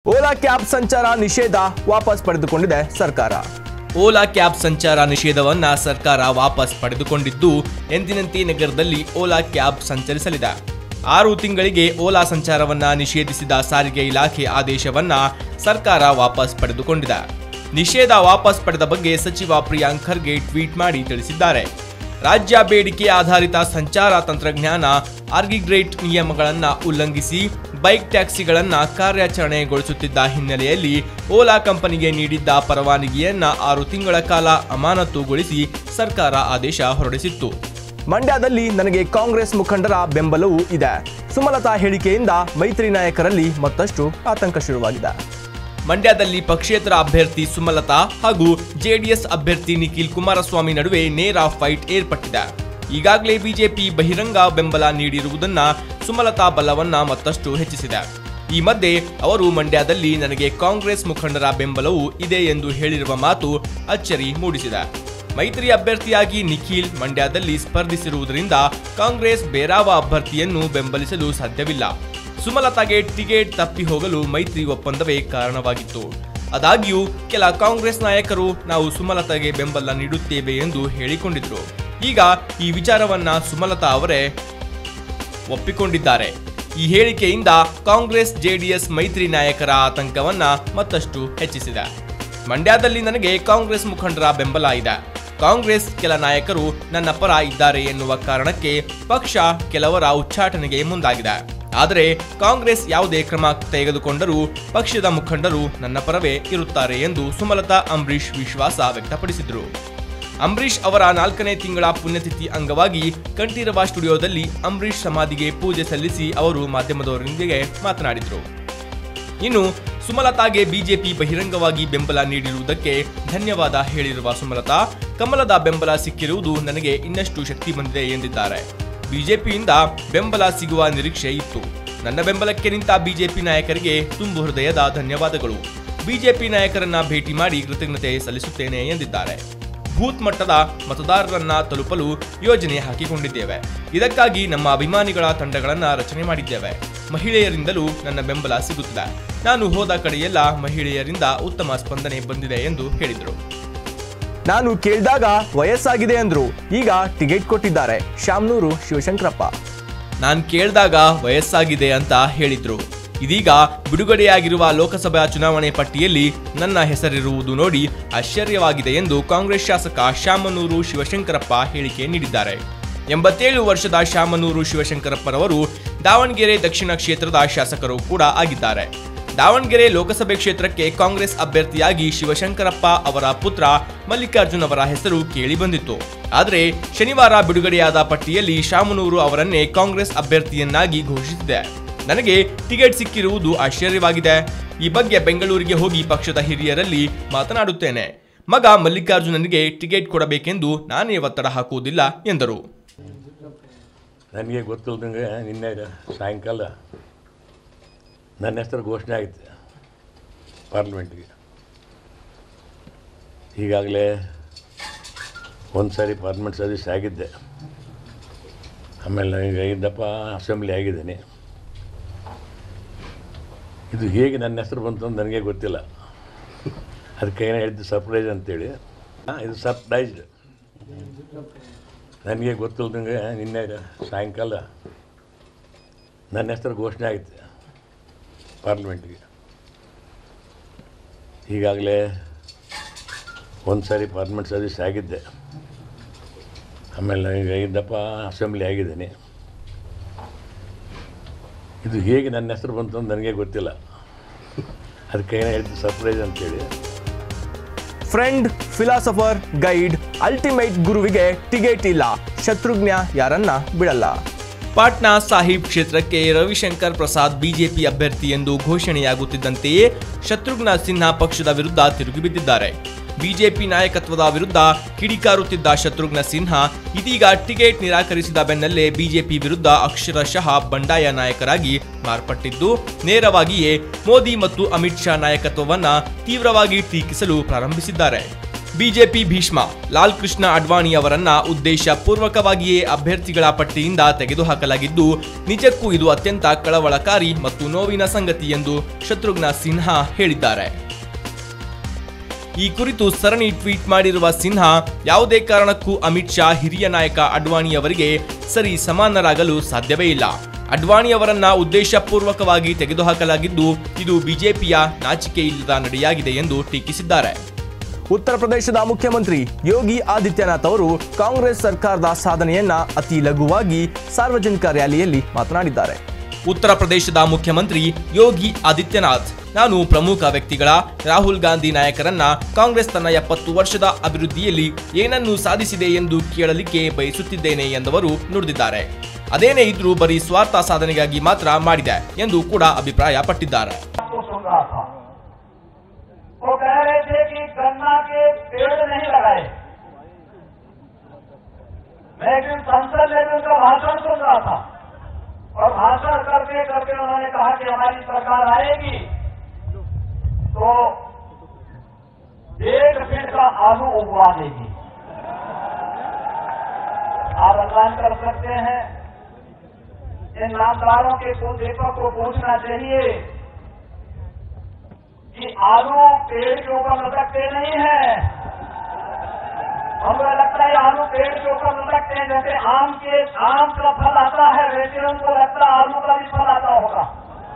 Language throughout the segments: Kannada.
ಓಲಾ ಕ್ಯಾಬ್ ಸಂಚಾರ ನಿಷೇಧ ವಾಪಸ್ ಪಡೆದುಕೊಂಡಿದೆ ಸರ್ಕಾರ ಓಲಾ ಕ್ಯಾಬ್ ಸಂಚಾರ ನಿಷೇಧವನ್ನ ಸರ್ಕಾರ ವಾಪಸ್ ಪಡೆದುಕೊಂಡಿದ್ದು ಎಂದಿನಂತೆ ನಗರದಲ್ಲಿ ಓಲಾ ಕ್ಯಾಬ್ ಸಂಚರಿಸಲಿದೆ ಆರು ತಿಂಗಳಿಗೆ ಓಲಾ ಸಂಚಾರವನ್ನ ನಿಷೇಧಿಸಿದ ಸಾರಿಗೆ ಇಲಾಖೆ ಆದೇಶವನ್ನ ಸರ್ಕಾರ ವಾಪಸ್ ಪಡೆದುಕೊಂಡಿದೆ ನಿಷೇಧ ವಾಪಸ್ ಪಡೆದ ಬಗ್ಗೆ ಸಚಿವ ಪ್ರಿಯಾಂಕ್ ಖರ್ಗೆ ಟ್ವೀಟ್ ಮಾಡಿ ತಿಳಿಸಿದ್ದಾರೆ ರಾಜ್ಯ ಬೇಡಿಕೆ ಆಧಾರಿತ ಸಂಚಾರ ತಂತ್ರಜ್ಞಾನ ಆರ್ಗಿಗ್ರೇಟ್ ನಿಯಮಗಳನ್ನು ಉಲ್ಲಂಘಿಸಿ ಬೈಕ್ ಟ್ಯಾಕ್ಸಿಗಳನ್ನು ಕಾರ್ಯಾಚರಣೆಗೊಳಿಸುತ್ತಿದ್ದ ಹಿನ್ನೆಲೆಯಲ್ಲಿ ಓಲಾ ಕಂಪನಿಗೆ ನೀಡಿದ್ದ ಪರವಾನಗಿಯನ್ನ ಆರು ತಿಂಗಳ ಕಾಲ ಅಮಾನತುಗೊಳಿಸಿ ಸರ್ಕಾರ ಆದೇಶ ಹೊರಡಿಸಿತ್ತು ಮಂಡ್ಯದಲ್ಲಿ ನನಗೆ ಕಾಂಗ್ರೆಸ್ ಮುಖಂಡರ ಬೆಂಬಲವೂ ಇದೆ ಸುಮಲತಾ ಹೇಳಿಕೆಯಿಂದ ಮೈತ್ರಿ ನಾಯಕರಲ್ಲಿ ಮತ್ತಷ್ಟು ಆತಂಕ ಶುರುವಾಗಿದೆ ಮಂಡ್ಯದಲ್ಲಿ ಪಕ್ಷೇತರ ಅಭ್ಯರ್ಥಿ ಸುಮಲತಾ ಹಾಗೂ ಜೆಡಿಎಸ್ ಅಭ್ಯರ್ಥಿ ನಿಖಿಲ್ ಕುಮಾರಸ್ವಾಮಿ ನಡುವೆ ನೇರ ಫೈಟ್ ಏರ್ಪಟ್ಟಿದೆ ಈಗಾಗಲೇ ಬಿಜೆಪಿ ಬಹಿರಂಗ ಬೆಂಬಲ ನೀಡಿರುವುದನ್ನ ಸುಮಲತಾ ಬಲವನ್ನ ಮತ್ತಷ್ಟು ಹೆಚ್ಚಿಸಿದೆ ಈ ಮಧ್ಯೆ ಅವರು ಮಂಡ್ಯದಲ್ಲಿ ನನಗೆ ಕಾಂಗ್ರೆಸ್ ಮುಖಂಡರ ಬೆಂಬಲವೂ ಇದೆ ಎಂದು ಹೇಳಿರುವ ಮಾತು ಅಚ್ಚರಿ ಮೂಡಿಸಿದೆ ಮೈತ್ರಿ ಅಭ್ಯರ್ಥಿಯಾಗಿ ನಿಖಿಲ್ ಮಂಡ್ಯದಲ್ಲಿ ಸ್ಪರ್ಧಿಸಿರುವುದರಿಂದ ಕಾಂಗ್ರೆಸ್ ಬೇರಾವ ಅಭ್ಯರ್ಥಿಯನ್ನು ಬೆಂಬಲಿಸಲು ಸಾಧ್ಯವಿಲ್ಲ ಸುಮಲತಾಗೆ ಟಿಕೆಟ್ ತಪ್ಪಿ ಹೋಗಲು ಮೈತ್ರಿ ಒಪ್ಪಂದವೇ ಕಾರಣವಾಗಿತ್ತು ಆದಾಗ್ಯೂ ಕೆಲ ಕಾಂಗ್ರೆಸ್ ನಾಯಕರು ನಾವು ಸುಮಲತಾಗೆ ಬೆಂಬಲ ನೀಡುತ್ತೇವೆ ಎಂದು ಹೇಳಿಕೊಂಡಿದ್ರು ಈಗ ಈ ವಿಚಾರವನ್ನ ಸುಮಲತಾ ಅವರೇ ಒಪ್ಪಿಕೊಂಡಿದ್ದಾರೆ ಈ ಹೇಳಿಕೆಯಿಂದ ಕಾಂಗ್ರೆಸ್ ಜೆಡಿಎಸ್ ಮೈತ್ರಿ ನಾಯಕರ ಆತಂಕವನ್ನ ಮತ್ತಷ್ಟು ಹೆಚ್ಚಿಸಿದೆ ಮಂಡ್ಯದಲ್ಲಿ ನನಗೆ ಕಾಂಗ್ರೆಸ್ ಮುಖಂಡರ ಬೆಂಬಲ ಇದೆ ಕಾಂಗ್ರೆಸ್ ಕೆಲ ನಾಯಕರು ನನ್ನ ಪರ ಇದ್ದಾರೆ ಎನ್ನುವ ಕಾರಣಕ್ಕೆ ಪಕ್ಷ ಕೆಲವರ ಉಚ್ಚಾಟನೆಗೆ ಮುಂದಾಗಿದೆ ಆದರೆ ಕಾಂಗ್ರೆಸ್ ಯಾವುದೇ ಕ್ರಮ ತೆಗೆದುಕೊಂಡರೂ ಪಕ್ಷದ ಮುಖಂಡರು ನನ್ನ ಪರವೇ ಇರುತ್ತಾರೆ ಎಂದು ಸುಮಲತಾ ಅಂಬರೀಶ್ ವಿಶ್ವಾಸ ವ್ಯಕ್ತಪಡಿಸಿದರು ಅಂಬರೀಶ್ ಅವರ ನಾಲ್ಕನೇ ತಿಂಗಳ ಪುಣ್ಯತಿಥಿ ಅಂಗವಾಗಿ ಕಂಠೀರವ ಸ್ಟುಡಿಯೋದಲ್ಲಿ ಅಂಬರೀಶ್ ಸಮಾಧಿಗೆ ಪೂಜೆ ಸಲ್ಲಿಸಿ ಅವರು ಮಾಧ್ಯಮದವರೊಂದಿಗೆ ಮಾತನಾಡಿದರು ಇನ್ನು ಸುಮಲತಾಗೆ ಬಿಜೆಪಿ ಬಹಿರಂಗವಾಗಿ ಬೆಂಬಲ ನೀಡಿರುವುದಕ್ಕೆ ಧನ್ಯವಾದ ಹೇಳಿರುವ ಸುಮಲತಾ ಕಮಲದ ಬೆಂಬಲ ಸಿಕ್ಕಿರುವುದು ನನಗೆ ಇನ್ನಷ್ಟು ಶಕ್ತಿ ಬಂದಿದೆ ಎಂದಿದ್ದಾರೆ ಬಿಜೆಪಿಯಿಂದ ಬೆಂಬಲ ಸಿಗುವ ನಿರೀಕ್ಷೆ ಇತ್ತು ನನ್ನ ಬೆಂಬಲಕ್ಕೆ ನಿಂತ ಬಿಜೆಪಿ ನಾಯಕರಿಗೆ ತುಂಬು ಹೃದಯದ ಧನ್ಯವಾದಗಳು ಬಿಜೆಪಿ ನಾಯಕರನ್ನ ಭೇಟಿ ಮಾಡಿ ಕೃತಜ್ಞತೆ ಸಲ್ಲಿಸುತ್ತೇನೆ ಎಂದಿದ್ದಾರೆ ಬೂತ್ ಮಟ್ಟದ ಮತದಾರರನ್ನ ತಲುಪಲು ಯೋಜನೆ ಹಾಕಿಕೊಂಡಿದ್ದೇವೆ ಇದಕ್ಕಾಗಿ ನಮ್ಮ ಅಭಿಮಾನಿಗಳ ತಂಡಗಳನ್ನ ರಚನೆ ಮಾಡಿದ್ದೇವೆ ಮಹಿಳೆಯರಿಂದಲೂ ನನ್ನ ಬೆಂಬಲ ಸಿಗುತ್ತಿದೆ ನಾನು ಹೋದ ಕಡೆಯೆಲ್ಲ ಮಹಿಳೆಯರಿಂದ ಉತ್ತಮ ಸ್ಪಂದನೆ ಬಂದಿದೆ ಎಂದು ಹೇಳಿದರು ನಾನು ಕೇಳಿದಾಗ ವಯಸ್ಸಾಗಿದೆ ಅಂದ್ರು ಈಗ ಟಿಕೆಟ್ ಕೊಟ್ಟಿದ್ದಾರೆ ಶಾಮ್ನೂರು ಶಿವಶಂಕರಪ್ಪ ನಾನ್ ಕೇಳಿದಾಗ ವಯಸ್ಸಾಗಿದೆ ಅಂತ ಹೇಳಿದ್ರು ಇದೀಗ ಬಿಡುಗಡೆಯಾಗಿರುವ ಲೋಕಸಭಾ ಚುನಾವಣೆ ಪಟ್ಟಿಯಲ್ಲಿ ನನ್ನ ಹೆಸರಿರುವುದು ನೋಡಿ ಆಶ್ಚರ್ಯವಾಗಿದೆ ಎಂದು ಕಾಂಗ್ರೆಸ್ ಶಾಸಕ ಶಾಮನೂರು ಶಿವಶಂಕರಪ್ಪ ಹೇಳಿಕೆ ನೀಡಿದ್ದಾರೆ ಎಂಬತ್ತೇಳು ವರ್ಷದ ಶಾಮನೂರು ಶಿವಶಂಕರಪ್ಪರವರು ದಾವಣಗೆರೆ ದಕ್ಷಿಣ ಕ್ಷೇತ್ರದ ಶಾಸಕರು ಕೂಡ ಆಗಿದ್ದಾರೆ ದಾವಣಗೆರೆ ಲೋಕಸಭೆ ಕ್ಷೇತ್ರಕ್ಕೆ ಕಾಂಗ್ರೆಸ್ ಅಭ್ಯರ್ಥಿಯಾಗಿ ಶಿವಶಂಕರಪ್ಪ ಅವರ ಪುತ್ರ ಮಲ್ಲಿಕಾರ್ಜುನ್ ಅವರ ಹೆಸರು ಕೇಳಿ ಬಂದಿತ್ತು ಆದರೆ ಶನಿವಾರ ಬಿಡುಗಡೆಯಾದ ಪಟ್ಟಿಯಲ್ಲಿ ಶಾಮನೂರು ಅವರನ್ನೇ ಕಾಂಗ್ರೆಸ್ ಅಭ್ಯರ್ಥಿಯನ್ನಾಗಿ ಘೋಷಿಸಿದೆ ನನಗೆ ಟಿಕೆಟ್ ಸಿಕ್ಕಿರುವುದು ಆಶ್ಚರ್ಯವಾಗಿದೆ ಈ ಬಗ್ಗೆ ಬೆಂಗಳೂರಿಗೆ ಹೋಗಿ ಪಕ್ಷದ ಹಿರಿಯರಲ್ಲಿ ಮಾತನಾಡುತ್ತೇನೆ ಮಗ ಮಲ್ಲಿಕಾರ್ಜುನನಿಗೆ ಟಿಕೆಟ್ ಕೊಡಬೇಕೆಂದು ನಾನೇ ಒತ್ತಡ ಹಾಕುವುದಿಲ್ಲ ಎಂದರು ನನಗೆ ಗೊತ್ತಿಲ್ದಂಗೆ ನಿನ್ನೆ ಸಾಯಂಕಾಲ ನನ್ನ ಹೆಸರು ಘೋಷಣೆ ಆಗಿದೆ ಪಾರ್ಲಿಮೆಂಟ್ಗೆ ಈಗಾಗಲೇ ಒಂದು ಸಾರಿ ಪಾರ್ಲಿಮೆಂಟ್ ಸದಸ್ಯ ಆಗಿದ್ದೆ ಆಮೇಲೆ ನನಗೆ ಐದಪ್ಪ ಅಸೆಂಬ್ಲಿ ಆಗಿದ್ದೀನಿ ಇದು ಹೇಗೆ ನನ್ನ ಹೆಸರು ಬಂತು ಅಂತ ನನಗೆ ಗೊತ್ತಿಲ್ಲ ಅದಕ್ಕೆ ಏನೋ ಹೇಳಿದ್ದು ಸರ್ಪ್ರೈಸ್ ಅಂತೇಳಿ ಹಾಂ ಇದು ಸರ್ಪ್ರೈಸ್ಡ್ ನನಗೆ ಗೊತ್ತಿಲ್ದಂಗೆ ನಿನ್ನೆ ಸಾಯಂಕಾಲ ನನ್ನ ಹೆಸರು ಘೋಷಣೆ ಆಗಿದೆ ಪಾರ್ಲಿಮೆಂಟ್ಗೆ ಈಗಾಗಲೇ ಒಂದು ಸಾರಿ ಪಾರ್ಲಿಮೆಂಟ್ ಸದಸ್ಯ ಆಗಿದ್ದೆ ಆಮೇಲೆ ನನಗೆ ಐದಪ್ಪ ಅಸೆಂಬ್ಲಿ ಆಗಿದ್ದೀನಿ ಇದು ಹೇಗೆ ನನ್ನ ಹೆಸರು ಬಂತು ಅಂತ ನನಗೆ ಗೊತ್ತಿಲ್ಲ ಅದಕ್ಕೆ ಏನೋ ಹೇಳಿದ್ದು ಸರ್ಪ್ರೈಸ್ ಅಂತೇಳಿ ಫ್ರೆಂಡ್ ಫಿಲಾಸಫರ್ ಗೈಡ್ ಅಲ್ಟಿಮೇಟ್ ಗುರುವಿಗೆ ಟಿಕೆಟ್ ಇಲ್ಲ ಶತ್ರುಘ್ನ ಯಾರನ್ನ ಬಿಡಲ್ಲ ಪಾಟ್ನಾ ಸಾಹಿಬ್ ಕ್ಷೇತ್ರಕ್ಕೆ ರವಿಶಂಕರ್ ಪ್ರಸಾದ್ ಬಿಜೆಪಿ ಅಭ್ಯರ್ಥಿ ಎಂದು ಘೋಷಣೆಯಾಗುತ್ತಿದ್ದಂತೆಯೇ ಶತ್ರುಘ್ನ ಸಿನ್ಹಾ ಪಕ್ಷದ ವಿರುದ್ಧ ತಿರುಗಿಬಿದ್ದಿದ್ದಾರೆ ಬಿಜೆಪಿ ನಾಯಕತ್ವದ ವಿರುದ್ಧ ಕಿಡಿಕಾರುತ್ತಿದ್ದ ಶತ್ರುಘ್ನ ಸಿನ್ಹಾ ಇದೀಗ ಟಿಕೆಟ್ ನಿರಾಕರಿಸಿದ ಬೆನ್ನಲ್ಲೇ ಬಿಜೆಪಿ ವಿರುದ್ಧ ಅಕ್ಷರಶಃ ಬಂಡಾಯ ನಾಯಕರಾಗಿ ಮಾರ್ಪಟ್ಟಿದ್ದು ನೇರವಾಗಿಯೇ ಮೋದಿ ಮತ್ತು ಅಮಿತ್ ಶಾ ನಾಯಕತ್ವವನ್ನ ತೀವ್ರವಾಗಿ ಟೀಕಿಸಲು ಪ್ರಾರಂಭಿಸಿದ್ದಾರೆ ಬಿಜೆಪಿ ಭೀಷ್ಮ ಲಾಲ್ ಕೃಷ್ಣ ಅಡ್ವಾಣಿ ಅವರನ್ನ ಉದ್ದೇಶ ಪೂರ್ವಕವಾಗಿಯೇ ಅಭ್ಯರ್ಥಿಗಳ ಪಟ್ಟಿಯಿಂದ ತೆಗೆದುಹಾಕಲಾಗಿದ್ದು ನಿಜಕ್ಕೂ ಇದು ಅತ್ಯಂತ ಕಳವಳಕಾರಿ ಮತ್ತು ನೋವಿನ ಸಂಗತಿ ಎಂದು ಶತ್ರುಘ್ನ ಸಿನ್ಹಾ ಹೇಳಿದ್ದಾರೆ ಈ ಕುರಿತು ಸರಣಿ ಟ್ವೀಟ್ ಮಾಡಿರುವ ಸಿನ್ಹಾ ಯಾವುದೇ ಕಾರಣಕ್ಕೂ ಅಮಿತ್ ಶಾ ಹಿರಿಯ ನಾಯಕ ಅಡ್ವಾಣಿ ಅವರಿಗೆ ಸರಿ ಸಮಾನರಾಗಲು ಸಾಧ್ಯವೇ ಇಲ್ಲ ಅಡ್ವಾಣಿ ಅವರನ್ನ ಉದ್ದೇಶಪೂರ್ವಕವಾಗಿ ತೆಗೆದುಹಾಕಲಾಗಿದ್ದು ಇದು ಬಿಜೆಪಿಯ ನಾಚಿಕೆ ಇಲ್ಲದ ನಡೆಯಾಗಿದೆ ಎಂದು ಟೀಕಿಸಿದ್ದಾರೆ ಉತ್ತರ ಪ್ರದೇಶದ ಮುಖ್ಯಮಂತ್ರಿ ಯೋಗಿ ಆದಿತ್ಯನಾಥ್ ಅವರು ಕಾಂಗ್ರೆಸ್ ಸರ್ಕಾರದ ಸಾಧನೆಯನ್ನ ಅತಿ ಲಘುವಾಗಿ ಸಾರ್ವಜನಿಕ ರ್ಯಾಲಿಯಲ್ಲಿ ಮಾತನಾಡಿದ್ದಾರೆ ಉತ್ತರ ಪ್ರದೇಶದ ಮುಖ್ಯಮಂತ್ರಿ ಯೋಗಿ ಆದಿತ್ಯನಾಥ್ ನಾನು ಪ್ರಮುಖ ವ್ಯಕ್ತಿಗಳ ರಾಹುಲ್ ಗಾಂಧಿ ನಾಯಕರನ್ನ ಕಾಂಗ್ರೆಸ್ ತನ್ನ ಎಪ್ಪತ್ತು ವರ್ಷದ ಅಭಿವೃದ್ಧಿಯಲ್ಲಿ ಏನನ್ನು ಸಾಧಿಸಿದೆ ಎಂದು ಕೇಳಲಿಕ್ಕೆ ಬಯಸುತ್ತಿದ್ದೇನೆ ಎಂದವರು ನುಡಿದಿದ್ದಾರೆ ಅದೇನೇ ಇದ್ರೂ ಬರೀ ಸ್ವಾರ್ಥ ಸಾಧನೆಗಾಗಿ ಮಾತ್ರ ಮಾಡಿದೆ ಎಂದು ಕೂಡ ಅಭಿಪ್ರಾಯಪಟ್ಟಿದ್ದಾರೆ को सुन रहा था वो कह रहे थे कि गन्ना के पेड़ नहीं लगाए मैं एक दिन संसद में भी उनका भाषण सुन रहा था और भाषण करते करते उन्होंने कहा कि हमारी सरकार आएगी तो एक फीट का आलू उगवा देगी आप अनुमान कर सकते हैं इन नामदारों के कुलदीपक को पूछना चाहिए कि आलू पेड़ के ऊपर लटकते नहीं है हमको लगता है आलू पेड़ के ऊपर लटकते हैं जैसे आम के आम का फल आता है वैसे उनको लगता है आलू का भी फल आता होगा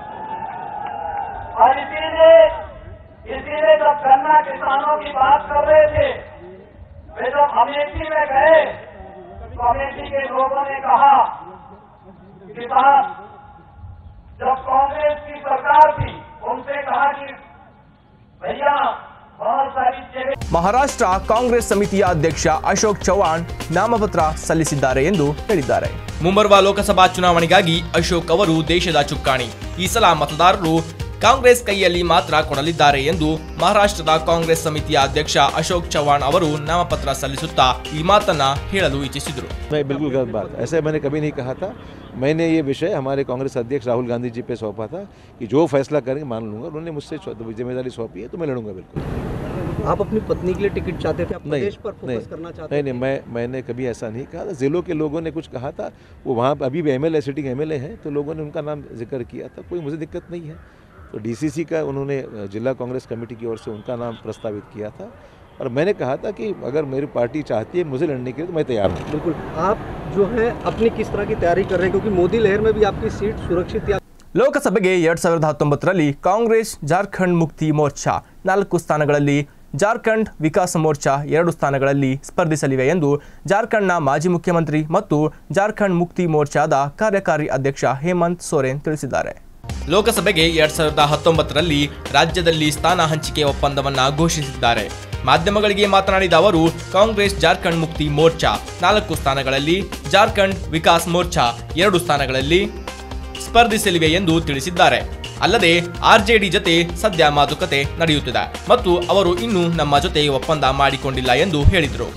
और इसीलिए इसीलिए जब गन्ना किसानों की बात कर रहे थे वे जब अमेठी में गए तो अमेठी के लोगों ने कहा कि साहब जब कांग्रेस की सरकार थी उनसे कहा कि भैया बहुत सारी जगह ಮಹಾರಾಷ್ಟ್ರ ಕಾಂಗ್ರೆಸ್ ಸಮಿತಿಯ ಅಧ್ಯಕ್ಷ ಅಶೋಕ್ ಚೌಹಾಣ್ ನಾಮಪತ್ರ ಸಲ್ಲಿಸಿದ್ದಾರೆ ಎಂದು ಹೇಳಿದ್ದಾರೆ ಮುಂಬರುವ ಲೋಕಸಭಾ ಚುನಾವಣೆಗಾಗಿ ಅಶೋಕ್ ಅವರು ದೇಶದ ಚುಕ್ಕಾಣಿ ಈ ಸಲ ಮತದಾರರು ಕಾಂಗ್ರೆಸ್ ಕೈಯಲ್ಲಿ ಮಾತ್ರ ಕೊಡಲಿದ್ದಾರೆ ಎಂದು ಮಹಾರಾಷ್ಟ್ರದ ಕಾಂಗ್ರೆಸ್ ಸಮಿತಿಯ ಅಧ್ಯಕ್ಷ ಅಶೋಕ್ ಚೌಹಾಣ್ ಅವರು ನಾಮಪತ್ರ ಸಲ್ಲಿಸುತ್ತಾ ಈ ಮಾತನ್ನ ಹೇಳಲು ಇಚ್ಛಿಸಿದರು नहीं बिल्कुल गलत बात ऐसे मैंने कभी नहीं कहा था मैंने ये विषय हमारे कांग्रेस अध्यक्ष राहुल गांधी जी पे सौंपा था कि जो फैसला करेंगे मान लूंगा उन्होंने मुझसे जिम्मेदारी सौंपी है तो मैं लड़ूंगा बिल्कुल आप अपनी पत्नी के लिए टिकट चाहते थे आप नहीं प्रदेश पर नहीं फोकस करना चाहते नहीं नहीं मैं मैंने कभी ऐसा नहीं कहा था जिलों के लोगों ने कुछ कहा था वो वहाँ अभी भी एम एल सिटिंग एम हैं तो लोगों ने उनका नाम जिक्र किया था कोई मुझे दिक्कत नहीं है तो डीसीसी का उन्होंने अ, जिला कांग्रेस कमेटी की ओर से उनका नाम प्रस्तावित किया था और मैंने कहा था कि अगर मेरी पार्टी चाहती है मुझे लड़ने के लिए तो मैं तैयार हूँ बिल्कुल आप जो है अपनी किस तरह की तैयारी कर रहे हैं क्योंकि मोदी लहर में भी आपकी सीट सुरक्षित या ಲೋಕಸಭೆಗೆ ಎರಡ್ ಸಾವಿರದ ಹತ್ತೊಂಬತ್ತರಲ್ಲಿ ಕಾಂಗ್ರೆಸ್ ಜಾರ್ಖಂಡ್ ಮುಕ್ತಿ ಮೋರ್ಚಾ ನಾಲ್ಕು ಸ್ಥಾನಗಳಲ್ಲಿ ಜಾರ್ಖಂಡ್ ವಿಕಾಸ ಮೋರ್ಚಾ ಎರಡು ಸ್ಥಾನಗಳಲ್ಲಿ ಸ್ಪರ್ಧಿಸಲಿವೆ ಎಂದು ಜಾರ್ಖಂಡ್ನ ಮಾಜಿ ಮುಖ್ಯಮಂತ್ರಿ ಮತ್ತು ಜಾರ್ಖಂಡ್ ಮುಕ್ತಿ ಮೋರ್ಚಾದ ಕಾರ್ಯಕಾರಿ ಅಧ್ಯಕ್ಷ ಹೇಮಂತ್ ಸೊರೇನ್ ತಿಳಿಸಿದ್ದಾರೆ ಲೋಕಸಭೆಗೆ ಎರಡ್ ಸಾವಿರದ ಹತ್ತೊಂಬತ್ತರಲ್ಲಿ ರಾಜ್ಯದಲ್ಲಿ ಸ್ಥಾನ ಹಂಚಿಕೆ ಒಪ್ಪಂದವನ್ನ ಘೋಷಿಸಿದ್ದಾರೆ ಮಾಧ್ಯಮಗಳಿಗೆ ಮಾತನಾಡಿದ ಅವರು ಕಾಂಗ್ರೆಸ್ ಜಾರ್ಖಂಡ್ ಮುಕ್ತಿ ಮೋರ್ಚಾ ನಾಲ್ಕು ಸ್ಥಾನಗಳಲ್ಲಿ ಜಾರ್ಖಂಡ್ ವಿಕಾಸ್ ಮೋರ್ಚಾ ಎರಡು ಸ್ಥಾನಗಳಲ್ಲಿ ಸ್ಪರ್ಧಿಸಲಿವೆ ಎಂದು ತಿಳಿಸಿದ್ದಾರೆ ಅಲ್ಲದೆ ಆರ್ಜೆಡಿ ಜತೆ ಸದ್ಯ ಮಾತುಕತೆ ನಡೆಯುತ್ತಿದೆ ಮತ್ತು ಅವರು ಇನ್ನೂ ನಮ್ಮ ಜೊತೆ ಒಪ್ಪಂದ ಮಾಡಿಕೊಂಡಿಲ್ಲ ಎಂದು ಹೇಳಿದರು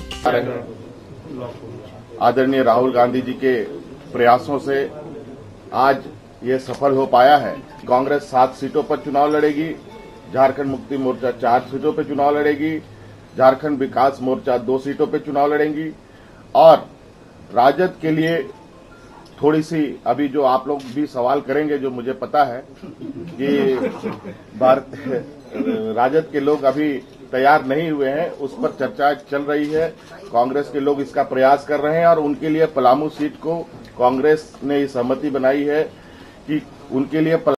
आदरणीय राहुल गांधी जी के प्रयासों से आज ये सफल हो पाया है कांग्रेस सात सीटों पर चुनाव लड़ेगी झारखंड मुक्ति मोर्चा चार सीटों पर चुनाव लड़ेगी झारखंड विकास मोर्चा दो सीटों पर चुनाव लड़ेंगी और राजद के लिए थोड़ी सी अभी जो आप लोग भी सवाल करेंगे जो मुझे पता है कि भारत राजद के लोग अभी तैयार नहीं हुए हैं उस पर चर्चा चल रही है कांग्रेस के लोग इसका प्रयास कर रहे हैं और उनके लिए पलामू सीट को कांग्रेस ने सहमति बनाई है कि उनके लिए